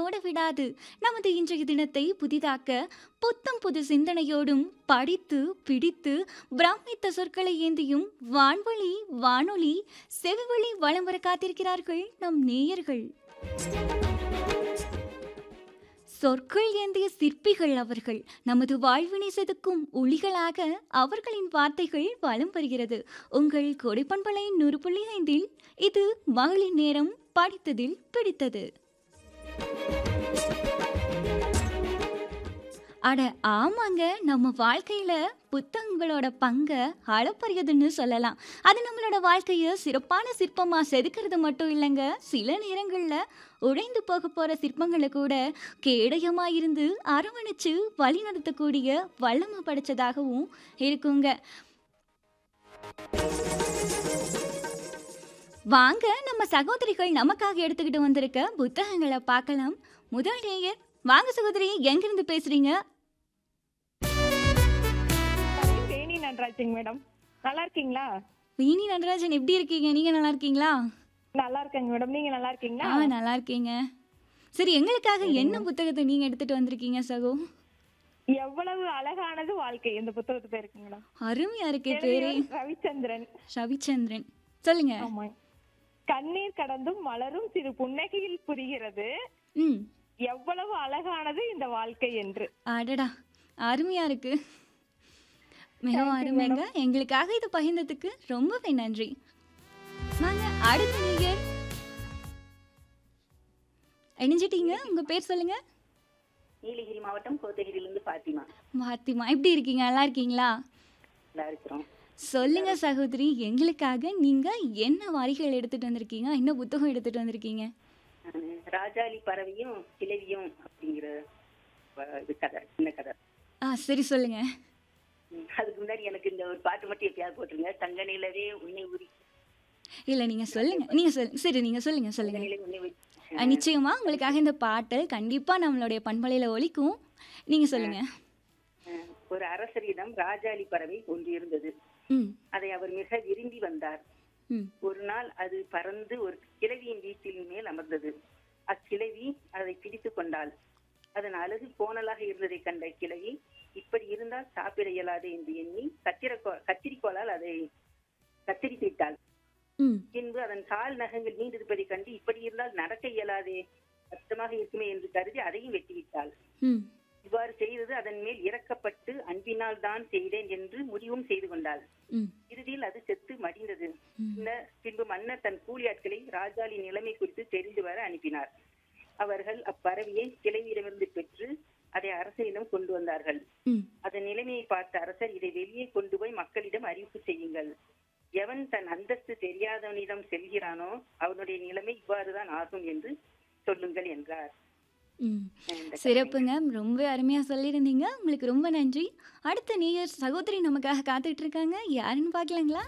ஓட விடாது நமது இன்றைய தினத்தை புதிதாக்க புத்தம் புது சிந்தனையோடும் படித்து பிடித்து பிரமித்த சொற்களை ஏந்தியும் வான்வழி வானொலி செவிவழி வலம் வர காத்திருக்கிறார்கள் நம் நேயர்கள் சொற்கள் ஏந்திய சிற்பிகள் அவர்கள் நமது வாழ்வினை செதுக்கும் ஒளிகளாக அவர்களின் வார்த்தைகள் வலம் வருகிறது உங்கள் கொடைப்பண்பலை நூறு புள்ளி ஐந்தில் இது மகளிர் நேரம் படித்ததில் பிடித்தது அட ஆமாங்க நம்ம வாழ்க்கையில புத்தகங்களோட பங்கை அளப்பரியதுன்னு சொல்லலாம் அது நம்மளோட வாழ்க்கையை சிறப்பான சிற்பமா செதுக்கிறது மட்டும் இல்லைங்க சில நேரங்கள்ல உடைந்து போக போற சிற்பங்களை கூட கேடயமா இருந்து அரவணைச்சு வழி நடத்தக்கூடிய வல்லமை படைச்சதாகவும் இருக்குங்க வாங்க நம்ம சகோதரிகள் நமக்காக எடுத்துக்கிட்டு வந்திருக்க புத்தகங்களை பார்க்கலாம் முதல் நேயர் வாங்க சகோதரி எங்கிருந்து பேசுறீங்க தேனி நடராஜன் மேடம் நல்லா இருக்கீங்களா வீணி நடராஜன் எப்படி இருக்கீங்க நீங்க நல்லா இருக்கீங்களா நல்லா இருக்கேங்க மேடம் நீங்க நல்லா இருக்கீங்களா ஆ நல்லா இருக்கீங்க சரி எங்களுக்காக என்ன புத்தகத்தை நீங்க எடுத்துட்டு வந்திருக்கீங்க சகோ எவ்வளவு அழகானது வாழ்க்கை இந்த புத்தகத்து பேருக்கு மேடம் அருமையா இருக்கு பேரே எழுதியவர் ரவிச்சந்திரன் ரவிச்சந்திரன் சொல்லுங்க ஆமா கண்ணீர் கடந்தும் மலரும் சிறு புன்னகையில் புரிகிறது ம் எவ்வளவு அழகானது இந்த வாழ்க்கை என்று அடடா அருமையா இருக்கு மிகவும் அருமைங்க எங்களுக்காக இது பகிர்ந்ததுக்கு ரொம்பவே நன்றி வாங்க அடுத்த நீயர் இணைஞ்சிட்டீங்க உங்க பேர் சொல்லுங்க நீலகிரி மாவட்டம் கோத்தகிரியிலிருந்து பாத்திமா பாத்திமா எப்படி இருக்கீங்க நல்லா இருக்கீங்களா நல்லா இருக்கிறோம் சொல்லுங்க சகோதரி எங்களுக்காக நீங்க என்ன வரிகள் எடுத்துட்டு வந்திருக்கீங்க என்ன புத்தகம் எடுத்துட்டு வந்திருக்கீங்க நானு ராஜாளி பறவையும் கிளவியும் அப்படிங்கிற வ- இது கதை சின்ன கதை ஆ சரி சொல்லுங்க ம், அதுக்கு முன்னாடி எனக்கு இந்த ஒரு பாட்டு மட்டும் எப்பயாவது போட்டுருங்க தங்க நிலவே உன்னை உரி இல்ல நீங்க சொல்லுங்க நீங்க சொல்லுங்க சரி நீங்க சொல்லுங்க தங்க சொல்லுங்க நிலை உன்னை உரி ஆ, நிச்சயமா உங்களுக்காக இந்த பாட்டல் கண்டிப்பா நம்மளுடைய பண்பலையில ஒலிக்கும் நீங்க சொல்லுங்க அஹ், ஒரு அரசரிடம் ராஜாளி பறவை ஒன்று இருந்தது ம் அதை அவர் மிக விரும்பி வந்தார் ம் ஒரு நாள் அது பறந்து ஒரு கிழவியின் வீட்டின் மேல் அமர்ந்தது அக்கிழவி அதை பிடித்து கொண்டாள் அதன் அழகு கோணலாக இருந்ததை கண்ட கிழவி இப்படி இருந்தால் சாப்பிட இயலாது என்று எண்ணி கத்திரக்கோ கத்திரிக்கோளால் அதை கத்திரித்து விட்டாள் ம் பின்பு அதன் கால் நகங்கள் நீண்டிருப்பதைக் கண்டு இப்படி இருந்தால் நடக்க இயலாதே கஷ்டமாக இருக்குமே என்று கருதி அதையும் வெட்டிவிட்டாள் ம் இவ்வாறு செய்தது அதன் மேல் இறக்கப்பட்டு அன்பினால் தான் செய்தேன் என்று முடிவும் செய்து கொண்டாள் ம் இறுதியில் அது செத்து மடிந்தது ம். பின்னர் பின்பு மன்னர் தன் கூலியாட்களை ராஜாளின் நிலைமை குறித்து தெரிந்து வர அனுப்பினார் அவர்கள் அப்பறவையை கிளைவியிடமிருந்து பெற்று அதை அரசனிடம் கொண்டு வந்தார்கள் ம் அதன் நிலைமையை பார்த்த அரசர் இதை வெளியே கொண்டு போய் மக்களிடம் அறிவிப்பு செய்யுங்கள் எவன் தன் அந்தஸ்து தெரியாதவனிடம் செல்கிறானோ அவனுடைய நிலைமை இவ்வாறுதான் ஆகும் என்று சொல்லுங்கள் என்றார் ம் இந்த சிறப்புங்க ரொம்ப அருமையா சொல்லியிருந்தீங்க உங்களுக்கு ரொம்ப நன்றி அடுத்த நேயர் சகோதரி நமக்காக காத்துட்டு இருக்காங்க யாருன்னு பார்க்கலாங்களா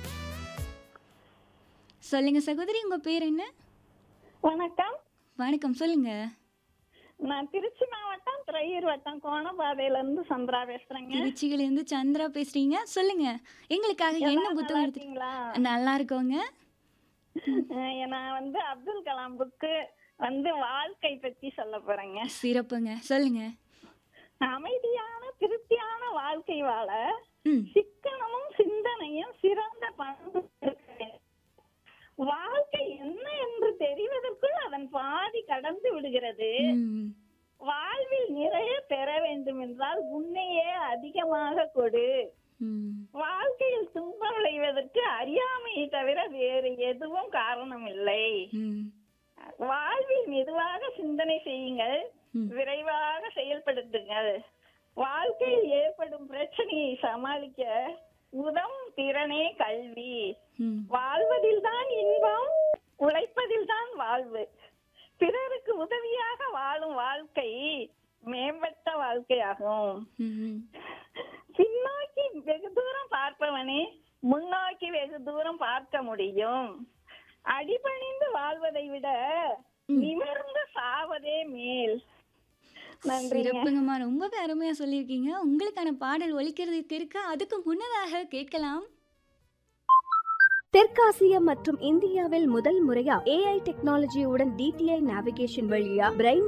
சொல்லுங்க சகோதரி உங்க பேர் என்ன வணக்கம் வணக்கம் சொல்லுங்க நான் திருச்சி மாவட்டம் திரையூர் வட்டம் கோணபாதையில இருந்து சந்திரா பேசுறேங்க திருச்சியில இருந்து சந்திரா பேசுறீங்க சொல்லுங்க எங்களுக்காக என்ன எல்லாரும் புத்தகம் நல்லா எடுத்து இருக்கீங்களா நல்லா இருக்கோங்க அஹ் நான் வந்து அப்துல் கலாம் புக்கு வந்து வாழ்க்கை பத்தி சொல்ல போறேங்க சிறப்புங்க சொல்லுங்க அமைதியான திருப்தியான வாழ்க்கை வாழ ம் சிக்கனமும் சிந்தனையும் சிறந்த பண்பு இருக்க வேண்டும். வாழ்க்கை என்ன என்று தெரிவதற்குள் அதன் பாதி கடந்து விடுகிறது ம் வாழ்வில் நிறைய பெற வேண்டும் என்றால் உன்னையே அதிகமாக கொடு ம் வாழ்க்கையில் துன்பம் விளைவதற்கு அறியாமையை தவிர வேறு எதுவும் காரணம் இல்லை ம் வாழ்வில் மெதுவாக சிந்தனை செய்யுங்கள் ம். விரைவாக செயல்படுத்துங்கள் வாழ்க்கையில் ஏற்படும் பிரச்சனையை சமாளிக்க உதவும் திறனே கல்வி ம் வாழ்வதில் தான் இன்பம் உழைப்பதில் தான் வாழ்வு பிறருக்கு உதவியாக வாழும் வாழ்க்கை மேம்பட்ட வாழ்க்கையாகும் ம் பின்னோக்கி வெகு தூரம் பார்ப்பவனே முன்னோக்கி வெகு தூரம் பார்க்க முடியும் அடிபணிந்து வாழ்வதை விட நிமிர்ந்து சாவதே மேல் நன்றிங்க சிறப்புங்கம்மா ரொம்பவே அருமையா சொல்லியிருக்கீங்க உங்களுக்கான பாடல் ஒலிக்கிறதுக்கு இருக்கு அதுக்கு முன்னதாக கேட்கலாம் தெற்காசியா மற்றும் இந்தியாவில் முதல் முறையா ஏஐ டெக்னாலஜியுடன் டிடிஐ நேவிகேஷன் வழியா பிரெயின்